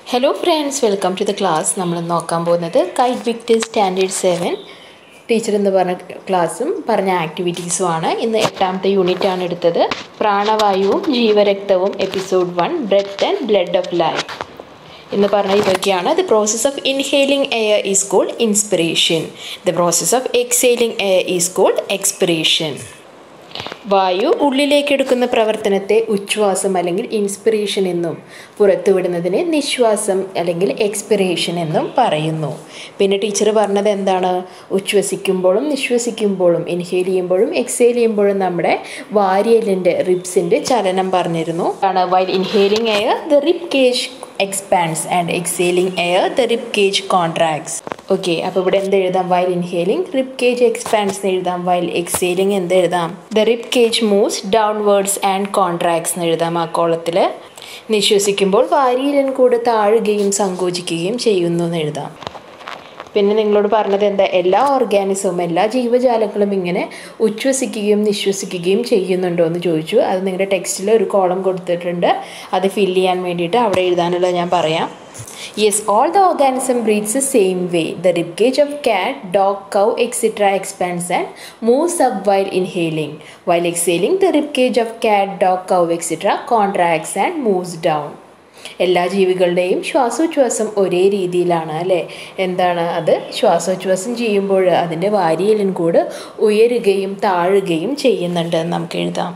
Hello friends welcome to the class നമ്മൾ നോക്കാൻ പോകുന്നത് KITE Victers standard seven teacher എന്ന് പറഞ്ഞ ക്ലാസ്സും പറഞ്ഞ ആക്ടിവിറ്റീസും ആണ് ഇന്ന് എട്ടാമത്തെ യൂണിറ്റ് ആണ് എടുത്തത് പ്രാണവായുവും ജീവരക്തവും episode one breath and blood of life എന്ന് പറഞ്ഞ ഇതൊക്കെയാണ് the process of inhaling air is called inspiration the process of exhaling air is called expiration വായു ഉള്ളിലേക്ക് എടുക്കുന്ന പ്രവർത്തനത്തെ ഉച്ഛ്വാസം അല്ലെങ്കിൽ ഇൻസ്പിറേഷൻ എന്നും പുറത്തുവിടുന്നതിനെ നിശ്വാസം അല്ലെങ്കിൽ എക്സ്പിറേഷൻ എന്നും പറയുന്നു പിന്നെ ടീച്ചർ പറഞ്ഞത് എന്താണ് ഉച്ഛ്വസിക്കുമ്പോഴും നിശ്വസിക്കുമ്പോഴും ഇൻഹെയിൽ ചെയ്യുമ്പോഴും എക്സെയിൽ ചെയ്യുമ്പോഴും നമ്മുടെ വാരിയലിൻ്റെ റിബ്സിൻ്റെ ചലനം പറഞ്ഞിരുന്നു ആണ് while inhaling air the rib cage expands and exhaling air the rib cage contracts okay അപ്പോൾ ഇവിടെ എന്ത് എഴുതാം while inhaling rib cage expands എന്ന് എഴുതാം വൈൽ എക്സെയിലിംഗ് എന്ത് എഴുതാം the rib cage moves downwards and contracts എന്ന് എഴുതാം ആ കോളത്തിൽ നിശ്വസിക്കുമ്പോൾ വാരിയിലൻ കൂടെ താഴുകയും സങ്കോചിക്കുകയും ചെയ്യുന്നു എന്ന് എഴുതാം പിന്നെ നിങ്ങളോട് പറഞ്ഞത് എന്താ എല്ലാ ഓർഗാനിസവും എല്ലാ ജീവജാലങ്ങളും ഇങ്ങനെ ഉച്ഛ്വസിക്കുകയും നിശ്വസിക്കുകയും ചെയ്യുന്നുണ്ടോ എന്ന് ചോദിച്ചു അത് നിങ്ങളുടെ ടെക്സ്റ്റിൽ ഒരു കോളം കൊടുത്തിട്ടുണ്ട് അത് ഫില്ല് ചെയ്യാൻ വേണ്ടിയിട്ട് അവിടെ എഴുതാനുള്ളത് ഞാൻ പറയാം yes all the organism breathes same way the ribcage of cat dog cow etcetera expands and moves up while inhaling while exhaling the ribcage of cat dog cow etcetera contracts and moves down എല്ലാ ജീവികളുടെയും ശ്വാസോച്ഛ്വാസം ഒരേ രീതിയിലാണ് അല്ലേ എന്താണ് അത് ശ്വാസോച്ഛ്വാസം ചെയ്യുമ്പോൾ അതിൻ്റെ വാരിയലിൻ കൂട് ഉയരുകയും താഴുകയും ചെയ്യുന്നുണ്ട് എന്ന് നമുക്ക് എഴുതാം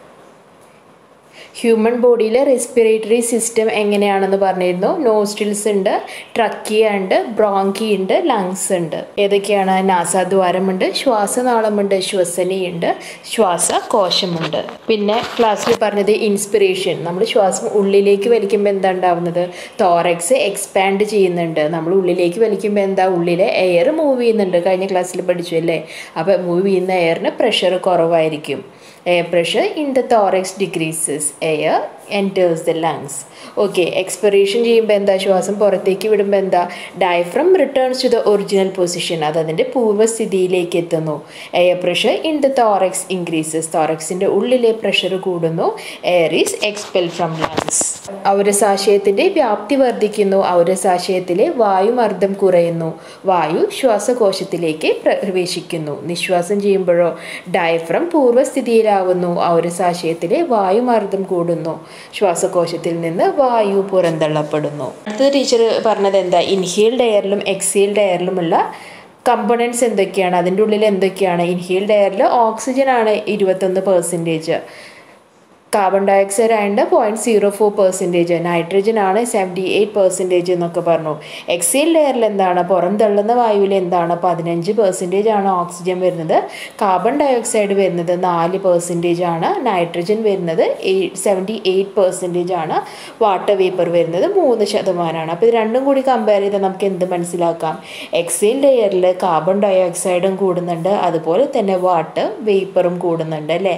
ഹ്യൂമൻ ബോഡിയിലെ റെസ്പിറേറ്ററി സിസ്റ്റം എങ്ങനെയാണെന്ന് പറഞ്ഞിരുന്നു നോസ്ട്രിൽസ് ഉണ്ട് ട്രക്കിയ ഉണ്ട് ബ്രോങ്കി ഉണ്ട് ലങ്സ് ഉണ്ട് ഏതൊക്കെയാണ് നാസാദ്വാരമുണ്ട് ശ്വാസനാളമുണ്ട് ശ്വസനിയുണ്ട് ശ്വാസകോശമുണ്ട് പിന്നെ ക്ലാസ്സിൽ പറഞ്ഞത് ഇൻസ്പിറേഷൻ നമ്മൾ ശ്വാസം ഉള്ളിലേക്ക് വലിക്കുമ്പോൾ എന്താ ഉണ്ടാവുന്നത് തോറക്സ് എക്സ്പാൻഡ് ചെയ്യുന്നുണ്ട് നമ്മൾ ഉള്ളിലേക്ക് വലിക്കുമ്പോൾ എന്താ ഉള്ളിലെ എയർ മൂവ് ചെയ്യുന്നുണ്ട് കഴിഞ്ഞ ക്ലാസ്സിൽ പഠിച്ചു അല്ലേ അപ്പോൾ മൂവ് ചെയ്യുന്ന എയറിന് പ്രഷർ കുറവായിരിക്കും air pressure in the thorax decreases air enters the lungs okay expiration ചെയ്യുമ്പോൾ എന്താ ശ്വാസം പുറത്തേക്ക് വിടുമ്പോൾ എന്താ diaphragm returns to the original position അത് അതിൻ്റെ പൂർവ്വസ്ഥിതിയിലേക്ക് എത്തുന്നു air pressure in the thorax increases തോറക്സിൻ്റെ ഉള്ളിലെ പ്രഷർ കൂടുന്നു air is expel from lungs ഔരസാശയത്തിൻ്റെ വ്യാപ്തി വർദ്ധിക്കുന്നു ഔരസാശയത്തിലെ വായുമർദ്ദം കുറയുന്നു വായു ശ്വാസകോശത്തിലേക്ക് പ്രവേശിക്കുന്നു നിശ്വാസം ചെയ്യുമ്പോഴോ ഡയഫ്രം പൂർവ്വസ്ഥിതിയിലാവുന്നു ഔരസാശയത്തിലെ വായുമർദ്ദം കൂടുന്നു ശ്വാസകോശത്തിൽ നിന്ന് വായു പുറന്തള്ളപ്പെടുന്നു അടുത്ത ടീച്ചർ പറഞ്ഞത് എന്താ ഇൻഹീൽഡ് എയറിലും എക്സീൽഡ് എയറിലുമുള്ള കമ്പണൻസ് എന്തൊക്കെയാണ് അതിൻ്റെ ഉള്ളിൽ എന്തൊക്കെയാണ് ഇൻഹീൽഡ് എയറിൽ ഓക്സിജൻ ആണ് ഇരുപത്തൊന്ന് പെർസെൻറ്റേജ് കാർബൺ ഡയോക്സൈഡ് ആയതുകൊണ്ട് point zero four percentage nitrogen ആണ് സെവൻറ്റി എയ്റ്റ് പെർസെൻറ്റേജ് എന്നൊക്കെ പറഞ്ഞു എക്സീൽ ലെയറിൽ എന്താണ് പുറം തള്ളുന്ന വായുവിൽ എന്താണ് പതിനഞ്ച് പെർസെൻറ്റേജ് ആണ് ഓക്സിജൻ വരുന്നത് കാർബൺ ഡയോക്സൈഡ് വരുന്നത് നാല് പെർസെൻറ്റേജ് ആണ് നൈട്രജൻ വരുന്നത് സെവൻറ്റി എയ്റ്റ് പെർസെൻറ്റേജ് ആണ് വാട്ടർ വേപ്പർ വരുന്നത് മൂന്ന് ശതമാനമാണ് അപ്പോൾ ഇത് രണ്ടും കൂടി കമ്പയർ ചെയ്താൽ നമുക്ക് എന്ത് മനസ്സിലാക്കാം എക്സീൽ ലെയറിൽ കാർബൺ ഡയോക്സൈഡും കൂടുന്നുണ്ട് അതുപോലെ തന്നെ വാട്ടർ വേപ്പറും കൂടുന്നുണ്ട് അല്ലേ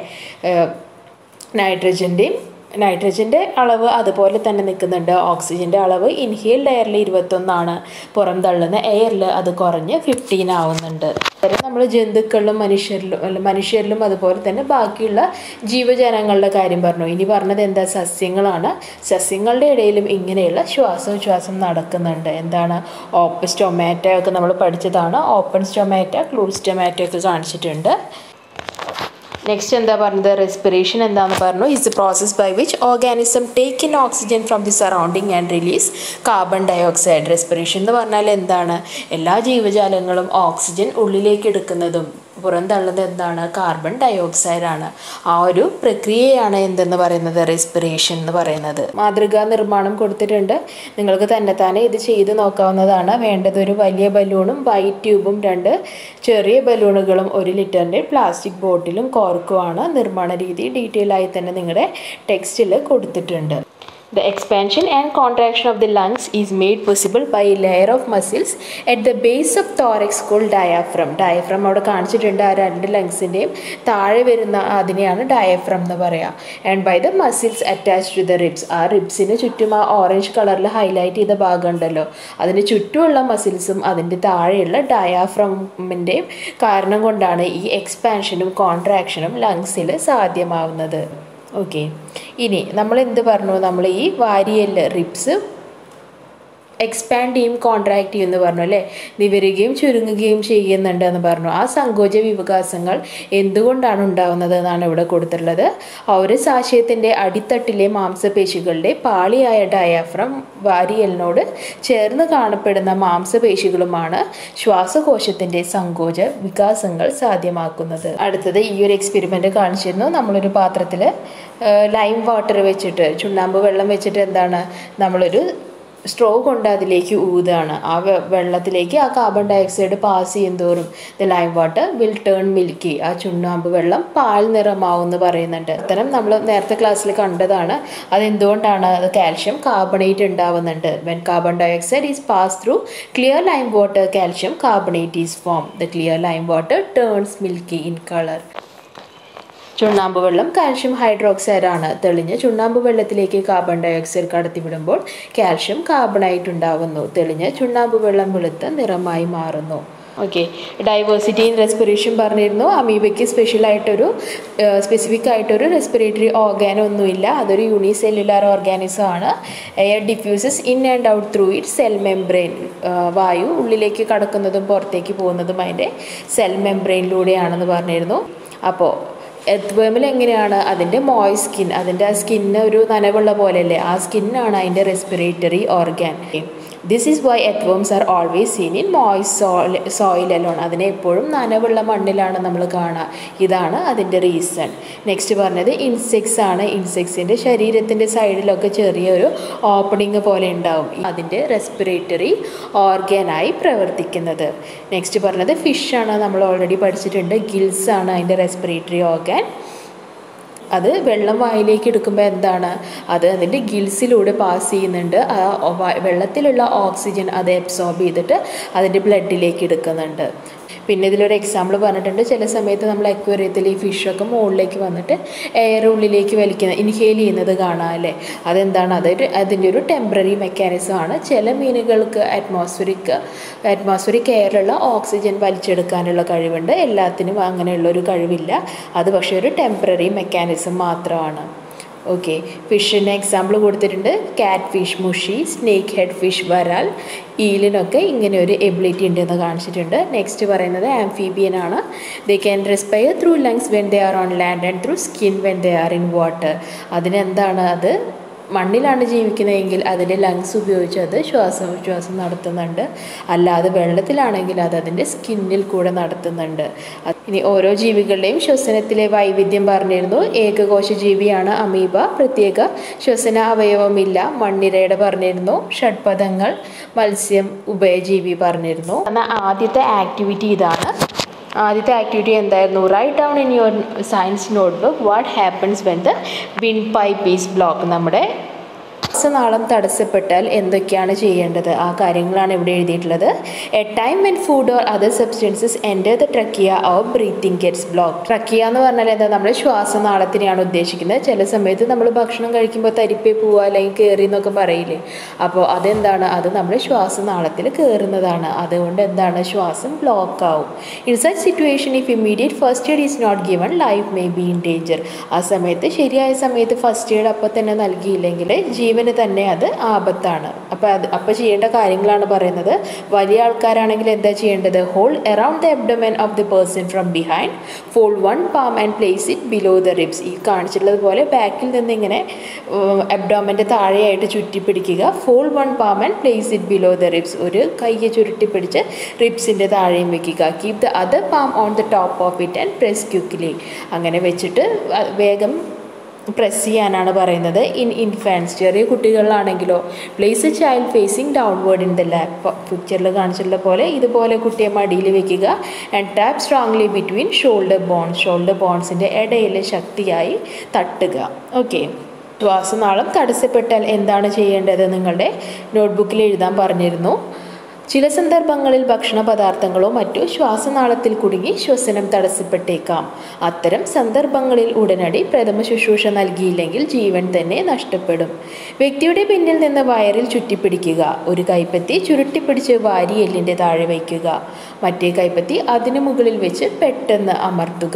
നൈട്രജൻ്റെയും നൈട്രജൻ്റെ അളവ് അതുപോലെ തന്നെ നിൽക്കുന്നുണ്ട് ഓക്സിജൻ്റെ അളവ് ഇൻഹേൽഡ് എയറിൽ ഇരുപത്തൊന്നാണ് പുറം തള്ളുന്ന എയറിൽ അത് കുറഞ്ഞ് ഫിഫ്റ്റീൻ ആവുന്നുണ്ട് നമ്മൾ ജന്തുക്കളിലും മനുഷ്യരിലും മനുഷ്യരിലും അതുപോലെ തന്നെ ബാക്കിയുള്ള ജീവജാലങ്ങളുടെ കാര്യം പറഞ്ഞു ഇനി പറഞ്ഞത് എന്താ സസ്യങ്ങളാണ് സസ്യങ്ങളുടെ ഇടയിലും ഇങ്ങനെയുള്ള ശ്വാസോച്ഛ്വാസം നടക്കുന്നുണ്ട് എന്താണ് ഓപ്പൺ സ്റ്റൊമാറ്റോ ഒക്കെ നമ്മൾ പഠിച്ചതാണ് ഓപ്പൺ സ്റ്റൊമാറ്റോ ക്ലൂസ് സ്റ്റൊമാറ്റോ ഒക്കെ കാണിച്ചിട്ടുണ്ട് നെക്സ്റ്റ് എന്താ പറഞ്ഞത് റെസ്പിറേഷൻ എന്താണെന്ന് പറഞ്ഞു is the process by which organism take in oxygen from the surrounding and release carbon dioxide respiration എന്ന് പറഞ്ഞാൽ എന്താണ് എല്ലാ ജീവജാലങ്ങളും ഓക്സിജൻ ഉള്ളിലേക്ക് എടുക്കുന്നതും പുറന്തള്ളുന്നത് എന്താണ് കാർബൺ ഡയോക്സൈഡ് ആണ് ആ ഒരു പ്രക്രിയയാണ് എന്തെന്ന് പറയുന്നത് റെസ്പിറേഷൻ എന്ന് പറയുന്നത് മാതൃകാ നിർമ്മാണം കൊടുത്തിട്ടുണ്ട് നിങ്ങൾക്ക് തന്നെത്താനെ ഇത് ചെയ്ത് നോക്കാവുന്നതാണ് വേണ്ടത് ഒരു വലിയ ബലൂണും വൈറ്റ് ട്യൂബും രണ്ട് ചെറിയ ബലൂണുകളും ഒരു ലിറ്ററിൻ്റെ പ്ലാസ്റ്റിക് ബോട്ടിലും കോർക്കുമാണ് നിർമ്മാണ രീതി ഡീറ്റെയിൽ ആയി തന്നെ നിങ്ങളുടെ ടെക്സ്റ്റിൽ കൊടുത്തിട്ടുണ്ട് The expansion and contraction of the lungs is made possible by a layer of muscles at the base of thorax called diaphragm. Diaphragm അവിടെ കാണിച്ചിട്ടുണ്ട് ആ രണ്ട് ലങ്സിൻ്റെയും താഴെ വരുന്ന അതിനെയാണ് ഡയഫ്രം എന്ന് പറയുക and by the muscles attach to the ribs ആ റിബ്സിന് ചുറ്റും ആ ഓറഞ്ച് കളറിൽ ഹൈലൈറ്റ് ചെയ്ത ഭാഗം ഉണ്ടല്ലോ അതിന് ചുറ്റുമുള്ള മസിൽസും അതിൻ്റെ താഴെയുള്ള ഡയാഫ്രമിൻ്റെയും കാരണം കൊണ്ടാണ് ഈ എക്സ്പാൻഷനും കോൺട്രാക്ഷനും ലങ്സിൽ സാധ്യമാവുന്നത് ഓക്കെ ഇനി നമ്മൾ എന്ത് പറഞ്ഞു നമ്മൾ ഈ വാരിയല് റിബ്സ് എക്സ്പാൻഡ് ചെയ്യും കോൺട്രാക്ട് ചെയ്യും എന്ന് പറഞ്ഞു അല്ലേ നിവരുകയും ചുരുങ്ങുകയും ചെയ്യുന്നുണ്ട് എന്ന് പറഞ്ഞു ആ സങ്കോച വികാസങ്ങൾ എന്തുകൊണ്ടാണ് ഉണ്ടാവുന്നത് എന്നാണ് ഇവിടെ കൊടുത്തിട്ടുള്ളത് ഔരസ് ആശയത്തിൻ്റെ അടിത്തട്ടിലെ മാംസപേശികളുടെ പാളിയായ ഡയാഫ്രം വാരിയലിനോട് ചേർന്ന് കാണപ്പെടുന്ന മാംസപേശികളുമാണ് ശ്വാസകോശത്തിൻ്റെ സങ്കോച വികാസങ്ങൾ സാധ്യമാക്കുന്നത് അടുത്തത് ഈ ഒരു എക്സ്പെരിമെൻ്റ് കാണിച്ചിരുന്നു നമ്മളൊരു പാത്രത്തിൽ ലൈം വാട്ടർ വെച്ചിട്ട് ചുണ്ണാമ്പ് വെള്ളം വെച്ചിട്ട് എന്താണ് നമ്മളൊരു സ്ട്രോ കൊണ്ട് അതിലേക്ക് ഊതാണ് ആ വെള്ളത്തിലേക്ക് ആ കാർബൺ ഡയോക്സൈഡ് പാസ് ചെയ്യും തോറും the lime water will turn milky ആ ചുണ്ണാമ്പ് വെള്ളം പാൽ നിറമാവും എന്ന് പറയുന്നുണ്ട് അത്തരം നമ്മൾ നേരത്തെ ക്ലാസ്സിൽ കണ്ടതാണ് അതെന്തുകൊണ്ടാണ് അത് കാൽഷ്യം കാർബണേറ്റ് ഉണ്ടാവുന്നുണ്ട് when carbon dioxide is pass through clear lime water calcium carbonate is form the clear lime water turns milky in colour ചുണ്ണാമ്പ് വെള്ളം കാൽഷ്യം ഹൈഡ്രോക്സൈഡ് ആണ് തെളിഞ്ഞ ചുണ്ണാമ്പ് വെള്ളത്തിലേക്ക് കാർബൺ ഡയോക്സൈഡ് കടത്തിവിടുമ്പോൾ കാൽഷ്യം കാർബണായിട്ട് ഉണ്ടാവുന്നു തെളിഞ്ഞ ചുണ്ണാമ്പ് വെള്ളം വെളുത്ത നിറമായി മാറുന്നു ഓക്കെ ഡൈവേഴ്സിറ്റി ഇൻ റെസ്പിറേഷൻ പറഞ്ഞിരുന്നു അമീബയ്ക്ക് സ്പെഷ്യൽ ആയിട്ടൊരു സ്പെസിഫിക് ആയിട്ടൊരു റെസ്പിറേറ്ററി ഓർഗാൻ ഒന്നുമില്ല അതൊരു യൂണിസെല്ലുലാർ ഓർഗാനിസം ആണ് air diffuses in and out through it cell membrane വായു ഉള്ളിലേക്ക് കടക്കുന്നതും പുറത്തേക്ക് പോകുന്നതും അതിൻ്റെ സെൽ മെംബ്രെയിനിലൂടെയാണെന്ന് പറഞ്ഞിരുന്നു അപ്പോൾ എത്വേമിൽ എങ്ങനെയാണ് അതിൻ്റെ മോയ് സ്കിൻ അതിൻ്റെ ആ സ്കിന്ന് ഒരു നനവുള്ള പോലെയല്ലേ ആ സ്കിന്നാണ് അതിൻ്റെ respiratory organ this is why earthworms are always seen in മോയ് സോയിൽ സോയിൽ അലോൺ അതിനെ എപ്പോഴും നനവുള്ള മണ്ണിലാണ് നമ്മൾ കാണുക ഇതാണ് അതിൻ്റെ റീസൺ നെക്സ്റ്റ് പറഞ്ഞത് ഇൻസെക്ട്സ് ആണ് ഇൻസെക്ട്സിൻ്റെ ശരീരത്തിൻ്റെ സൈഡിലൊക്കെ ചെറിയൊരു ഓപ്പണിങ് പോലെ ഉണ്ടാവും അതിൻ്റെ റെസ്പിറേറ്ററി ഓർഗനായി പ്രവർത്തിക്കുന്നത് നെക്സ്റ്റ് പറഞ്ഞത് ഫിഷാണ് നമ്മൾ ഓൾറെഡി പഠിച്ചിട്ടുണ്ട് ഗിൽസ് ആണ് അതിൻ്റെ റെസ്പിറേറ്ററി ഓർഗൻ അത് വെള്ളം വായിലേക്ക് എടുക്കുമ്പോൾ എന്താണ് അത് അതിൻ്റെ ഗിൽസിലൂടെ പാസ് ചെയ്യുന്നുണ്ട് ആ വെള്ളത്തിലുള്ള ഓക്സിജൻ അത് അബ്സോർബ് ചെയ്തിട്ട് അതിൻ്റെ ബ്ലഡിലേക്ക് എടുക്കുന്നുണ്ട് പിന്നെ ഇതിലൊരു എക്സാമ്പിൾ പറഞ്ഞിട്ടുണ്ട് ചില സമയത്ത് നമ്മൾ അക്വേറിയത്തിൽ ഈ ഫിഷൊക്കെ മുകളിലേക്ക് വന്നിട്ട് എയർ ഉള്ളിലേക്ക് വലിക്കുന്ന ഇൻഹേൽ ചെയ്യുന്നത് കാണാം അല്ലേ അതെന്താണ് അതൊരു അതിൻ്റെ ഒരു ടെമ്പററി മെക്കാനിസം ആണ് ചില മീനുകൾക്ക് അറ്റ്മോസ്ഫിയറിക് അറ്റ്മോസ്ഫിയറിക് എയറിലുള്ള ഓക്സിജൻ വലിച്ചെടുക്കാനുള്ള കഴിവുണ്ട് എല്ലാത്തിനും അങ്ങനെയുള്ള ഒരു കഴിവില്ല അത് പക്ഷേ ഒരു ടെമ്പററി മെക്കാനിസം മാത്രമാണ് ഓക്കെ ഫിഷിന് എക്സാമ്പിൾ കൊടുത്തിട്ടുണ്ട് കാറ്റ് ഫിഷ് മുഷി സ്നേക്ക് ഹെഡ് ഫിഷ് വരാൽ ഈലിനൊക്കെ ഇങ്ങനെ ഒരു എബിലിറ്റി ഉണ്ടെന്ന് കാണിച്ചിട്ടുണ്ട് നെക്സ്റ്റ് പറയുന്നത് ആംഫീബിയൻ ആണ് they can respire through lungs when they are on land and through skin when they are in water അതിനെന്താണ് അത് മണ്ണിലാണ് ജീവിക്കുന്നതെങ്കിൽ അതിൻ്റെ ലങ്സ് ഉപയോഗിച്ച് അത് ശ്വാസോച്ഛ്വാസം നടത്തുന്നുണ്ട് അല്ലാതെ വെള്ളത്തിലാണെങ്കിൽ അത് അതിൻ്റെ സ്കിന്നിൽ കൂടെ നടത്തുന്നുണ്ട് ഇനി ഓരോ ജീവികളുടെയും ശ്വസനത്തിലെ വൈവിധ്യം പറഞ്ഞിരുന്നു ഏകകോശ ജീവിയാണ് അമീബ പ്രത്യേക ശ്വസന അവയവമില്ല മണ്ണിരയുടെ പറഞ്ഞിരുന്നു ഷഡ്പദങ്ങൾ മത്സ്യം ഉഭയജീവി പറഞ്ഞിരുന്നു എന്നാൽ ആദ്യത്തെ ആക്ടിവിറ്റി ഇതാണ് ആദ്യത്തെ ആക്ടിവിറ്റി എന്തായിരുന്നു write down in your science notebook what happens when the wind pipe is block നമ്മുടെ ശ്വാസനാളം തടസ്സപ്പെട്ടാൽ എന്തൊക്കെയാണ് ചെയ്യേണ്ടത് ആ കാര്യങ്ങളാണ് ഇവിടെ എഴുതിയിട്ടുള്ളത് a time when food or other substances enter the trachea or breathing gets block trachea എന്ന് പറഞ്ഞാൽ എന്താ നമ്മുടെ ശ്വാസനാളത്തിനെയാണ് ഉദ്ദേശിക്കുന്നത് ചില സമയത്ത് നമ്മൾ ഭക്ഷണം കഴിക്കുമ്പോൾ തരിപ്പേ പോവുക അല്ലെങ്കിൽ കയറി എന്നൊക്കെ പറയില്ലേ അപ്പോൾ അതെന്താണ് അത് നമ്മുടെ ശ്വാസനാളത്തിൽ കയറുന്നതാണ് അതുകൊണ്ട് എന്താണ് ശ്വാസം ബ്ലോക്ക് ആവും in such situation if immediate first aid is not given life may be in danger ആ സമയത്ത് ശരിയായ സമയത്ത് ഫസ്റ്റ് എയ്ഡ് അപ്പോൾ തന്നെ നൽകിയില്ലെങ്കിൽ ജീവൻ ജീവന് തന്നെ അത് ആപത്താണ് അപ്പോൾ അത് അപ്പോൾ ചെയ്യേണ്ട കാര്യങ്ങളാണ് പറയുന്നത് വലിയ ആൾക്കാരാണെങ്കിൽ എന്താ ചെയ്യേണ്ടത് hold around the abdomen of the person from behind fold one palm and place it below the ribs ഈ കാണിച്ചിട്ടുള്ളത് പോലെ ബാക്കിൽ നിന്ന് ഇങ്ങനെ എബ്ഡോമൻ്റെ താഴെയായിട്ട് ചുറ്റി പിടിക്കുക fold one palm and place it below the ribs ഒരു കയ്യെ ചുരുട്ടി പിടിച്ച് റിബ്സിൻ്റെ താഴെയും വെക്കുക keep the other palm on the top of it and press quickly അങ്ങനെ വെച്ചിട്ട് വേഗം പ്രസ് ചെയ്യാനാണ് പറയുന്നത് ഇൻ ഇൻഫാൻസ് ചെറിയ കുട്ടികളിലാണെങ്കിലോ place a child facing downward in the lap പിക്ചറിൽ കാണിച്ചിട്ടുള്ള പോലെ ഇതുപോലെ കുട്ടിയെ മടിയിൽ വെക്കുക and tap strongly between shoulder bones ഷോൾഡർ ബോൺസിൻ്റെ ഇടയിൽ ശക്തിയായി തട്ടുക ഓക്കെ ശ്വാസനാളം തടസ്സപ്പെട്ടാൽ എന്താണ് ചെയ്യേണ്ടത് നിങ്ങളുടെ നോട്ട്ബുക്കിൽ എഴുതാൻ പറഞ്ഞിരുന്നു ചില സന്ദർഭങ്ങളിൽ ഭക്ഷണ പദാർത്ഥങ്ങളോ മറ്റോ ശ്വാസനാളത്തിൽ കുടുങ്ങി ശ്വസനം തടസ്സപ്പെട്ടേക്കാം അത്തരം സന്ദർഭങ്ങളിൽ ഉടനടി പ്രഥമ ശുശ്രൂഷ നൽകിയില്ലെങ്കിൽ ജീവൻ തന്നെ നഷ്ടപ്പെടും വ്യക്തിയുടെ പിന്നിൽ നിന്ന് വയറിൽ ചുറ്റിപ്പിടിക്കുക ഒരു കൈപ്പത്തി ചുരുട്ടിപ്പിടിച്ച് വാരി എല്ലിൻ്റെ താഴെ വയ്ക്കുക മറ്റേ കൈപ്പത്തി അതിനു മുകളിൽ വെച്ച് പെട്ടെന്ന് അമർത്തുക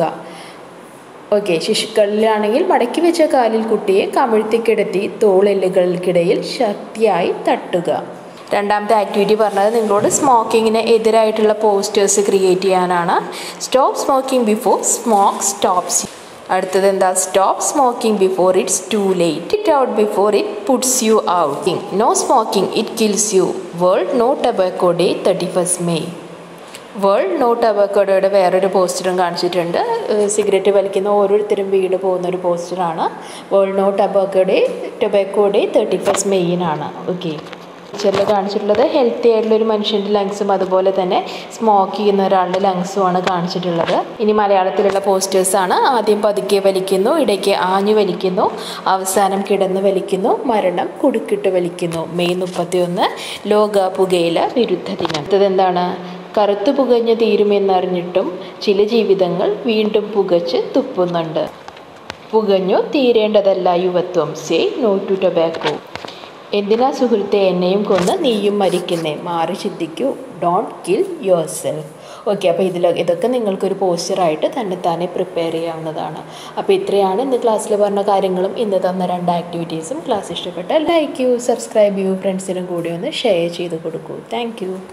ഓക്കെ ശിശുക്കളിലാണെങ്കിൽ മടക്കി വെച്ച കാലിൽ കുട്ടിയെ കമിഴ്ത്തിക്കിടത്തി തോളെല്ലുകൾക്കിടയിൽ ശക്തിയായി തട്ടുക രണ്ടാമത്തെ ആക്ടിവിറ്റി പറഞ്ഞത് നിങ്ങളോട് സ്മോക്കിങ്ങിന് എതിരായിട്ടുള്ള പോസ്റ്റേഴ്സ് ക്രിയേറ്റ് ചെയ്യാനാണ് stop smoking before smoke stops അടുത്തത് എന്താ stop smoking before it's too late it out before it puts you out no smoking it kills you world no tobacco day thirty first May world no ടബാക്കോഡയുടെ വേറൊരു പോസ്റ്ററും കാണിച്ചിട്ടുണ്ട് cigarette വലിക്കുന്ന ഓരോരുത്തരും വീട് പോകുന്ന ഒരു പോസ്റ്ററാണ് world no tobacco day tobacco day thirty first മെയ്യിനാണ് ഓക്കെ പിക്ചറിൽ കാണിച്ചിട്ടുള്ളത് ഹെൽത്തി ആയിട്ടുള്ള ഒരു മനുഷ്യൻ്റെ ലങ്സും അതുപോലെ തന്നെ സ്മോക്ക് ചെയ്യുന്ന ഒരാളുടെ ലങ്സുമാണ് കാണിച്ചിട്ടുള്ളത് ഇനി മലയാളത്തിലുള്ള പോസ്റ്റേഴ്സാണ് ആദ്യം പതുക്കെ വലിക്കുന്നു ഇടയ്ക്ക് ആഞ്ഞു വലിക്കുന്നു അവസാനം കിടന്ന് വലിക്കുന്നു മരണം കുടുക്കിട്ട് വലിക്കുന്നു മെയ് മുപ്പത്തിയൊന്ന് ലോക പുകയില വിരുദ്ധ ദിനം അടുത്തത് എന്താണ് കറുത്തു പുകഞ്ഞ് തീരുമെന്നറിഞ്ഞിട്ടും ചില ജീവിതങ്ങൾ വീണ്ടും പുകച്ച് തുപ്പുന്നുണ്ട് പുകഞ്ഞു തീരേണ്ടതല്ല യുവത്വം സേ നോ ടു ടൊബാക്കോ എന്തിനാ സുഹൃത്തെ എന്നെയും കൊന്ന് നീയും മരിക്കുന്നേ മാറി ചിന്തിക്കൂ don't kill yourself okay അപ്പോൾ ഇതിൽ ഇതൊക്കെ നിങ്ങൾക്കൊരു പോസ്റ്ററായിട്ട് തന്നെ തന്നെ പ്രിപ്പയർ ചെയ്യാവുന്നതാണ് അപ്പോൾ ഇത്രയാണ് ഇന്ന് ക്ലാസ്സിൽ പറഞ്ഞ കാര്യങ്ങളും ഇന്ന് തന്ന രണ്ട് ആക്ടിവിറ്റീസും ക്ലാസ് ഇഷ്ടപ്പെട്ടാൽ ലൈക്ക് ചെയ്യൂ സബ്സ്ക്രൈബ് ചെയ്യൂ ഫ്രണ്ട്സിനും കൂടി ഒന്ന് ഷെയർ ചെയ്ത് കൊടുക്കൂ താങ്ക്